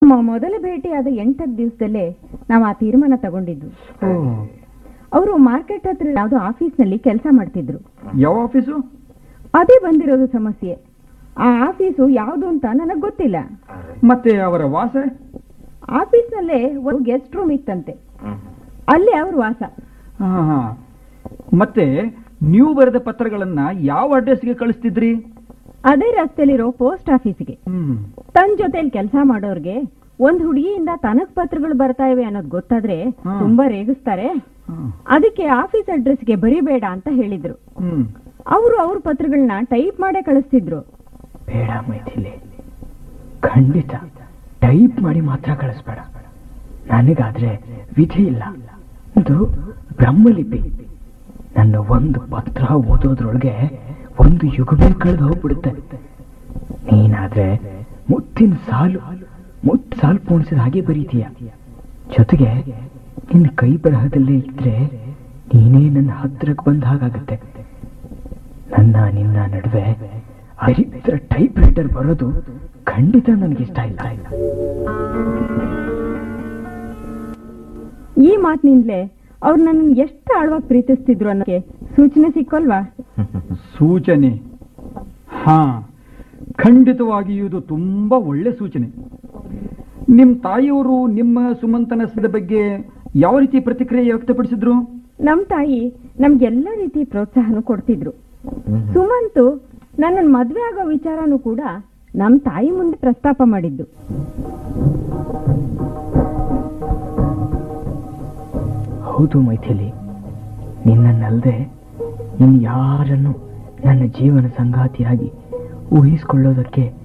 ಮ- ಮೊದಲ ಭೇಟಿಯಾದ ಎಂಟತ್ತು ದಿವಸದಲ್ಲೇ ನಾವು ಆ ತೀರ್ಮಾನ ತಗೊಂಡಿದ್ದು ಅವರು ಮಾರ್ಕೆಟ್ ಹತ್ರ ಯಾವುದೋ ಆಫೀಸ್ನಲ್ಲಿ ಕೆಲಸ ಮಾಡ್ತಿದ್ರು ಯಾವ ಆಫೀಸು ಅದೇ ಬಂದಿರೋದು ಸಮಸ್ಯೆ ಆ ಆಫೀಸು ಯಾವುದು ಅಂತ ನನಗೆ ಗೊತ್ತಿಲ್ಲ ಮತ್ತೆ ಅವರ ವಾಸ ಆಫೀಸ್ನಲ್ಲೇ ಒಂದು ಗೆಸ್ಟ್ ರೂಮ್ ಇತ್ತಂತೆ ಅಲ್ಲೇ ಅವ್ರ ವಾಸ ಹಾ, ಹಾ. ಮತ್ತೆ ನೀವು ಬರೆದ ಪತ್ರಗಳನ್ನ ಯಾವ ಅಡ್ರೆಸ್ಗೆ ಕಳಿಸ್ತಿದ್ರಿ ಅದೇ ರಸ್ತೆಲಿರೋ ಪೋಸ್ಟ್ ಆಫೀಸ್ಗೆ ಹ್ಮ್ ತನ್ನ ಜೊತೆಲಿ ಕೆಲಸ ಮಾಡೋರ್ಗೆ ಒಂದ್ ಹುಡುಗಿಯಿಂದ ತನಗ್ ಪತ್ರಗಳು ಬರ್ತಾ ಇವೆ ಅನ್ನೋದು ಗೊತ್ತಾದ್ರೆ ಹಾ. ತುಂಬಾ ರೇಗಿಸ್ತಾರೆ ಹಾ. ಅದಕ್ಕೆ ಆಫೀಸ್ ಅಡ್ರೆಸ್ಗೆ ಬರಿಬೇಡ ಅಂತ ಹೇಳಿದ್ರು ಹ್ಮ್ ಅವರು ಅವ್ರ ಪತ್ರಗಳನ್ನ ಟೈಪ್ ಮಾಡೇ ಕಳಿಸ್ತಿದ್ರು ಬೇಡ ಮೈಥಿಲಿ ಖಂಡಿತ ಟೈಪ್ ಮಾಡಿ ಮಾತ್ರ ಕಳಿಸ್ಬೇಡ ನನಗಾದ್ರೆ ವಿಧಿ ಇಲ್ಲ ಇದು ಬ್ರಹ್ಮಲಿಪಿ ನನ್ನ ಒಂದು ಪತ್ರ ಓದೋದ್ರೊಳಗೆ ಒಂದು ಯುಗವೇ ಕಳೆದು ಹೋಗ್ಬಿಡುತ್ತೆ ನೀನಾದ್ರೆ ಮುತ್ತಿನ ಸಾಲು ಮುತ್ತು ಸಾಲು ಪೋಣಿಸಿದ ಹಾಗೆ ಬರೀತೀಯ ಜೊತೆಗೆ ನಿನ್ನ ಕೈ ಬರಹದಲ್ಲೇ ಇದ್ರೆ ನೀನೇ ನನ್ನ ಹತ್ರಕ್ಕೆ ಬಂದ ಹಾಗಾಗತ್ತೆ ನನ್ನ ನಿನ್ನ ನಡುವೆ ಹರಿದ್ರ ಟೈಪ್ ರೈಟರ್ ಬರೋದು ಖಂಡಿತ ನನಗಿಷ್ಟ ಇಲ್ಲ ಈ ಮಾತಿನಿಂದಲೇ ಅವ್ರು ನನ್ನ ಎಷ್ಟು ಆಳವಾಗಿ ಪ್ರೀತಿಸ್ತಿದ್ರು ಅನ್ನೋಕೆ ಸೂಚನೆ ಸಿಕ್ಕೋಲ್ವಾ ಸೂಚನೆ ಹಾ ಖಂಡಿತವಾಗಿಯೂ ಇದು ತುಂಬಾ ಒಳ್ಳೆ ಸೂಚನೆ ನಿಮ್ಮ ತಾಯಿಯವರು ನಿಮ್ಮ ಸುಮಂತನಸದ ಬಗ್ಗೆ ಯಾವ ರೀತಿ ಪ್ರತಿಕ್ರಿಯೆ ವ್ಯಕ್ತಪಡಿಸಿದ್ರು ನಮ್ ತಾಯಿ ನಮ್ಗೆಲ್ಲ ರೀತಿ ಪ್ರೋತ್ಸಾಹನೂ ಕೊಡ್ತಿದ್ರು ಸುಮಂತು ನನ್ನ ಮದ್ವೆ ಆಗೋ ವಿಚಾರನೂ ಕೂಡ ನಮ್ ತಾಯಿ ಮುಂದೆ ಪ್ರಸ್ತಾಪ ಮಾಡಿದ್ದು ಹೌದು ಮೈಥಿಲಿ ನಿನ್ನನ್ನಲ್ಲದೆ ಇನ್ ಯಾರನ್ನು ನನ್ನ ಜೀವನ ಸಂಗಾತಿಯಾಗಿ ಊಹಿಸಿಕೊಳ್ಳೋದಕ್ಕೆ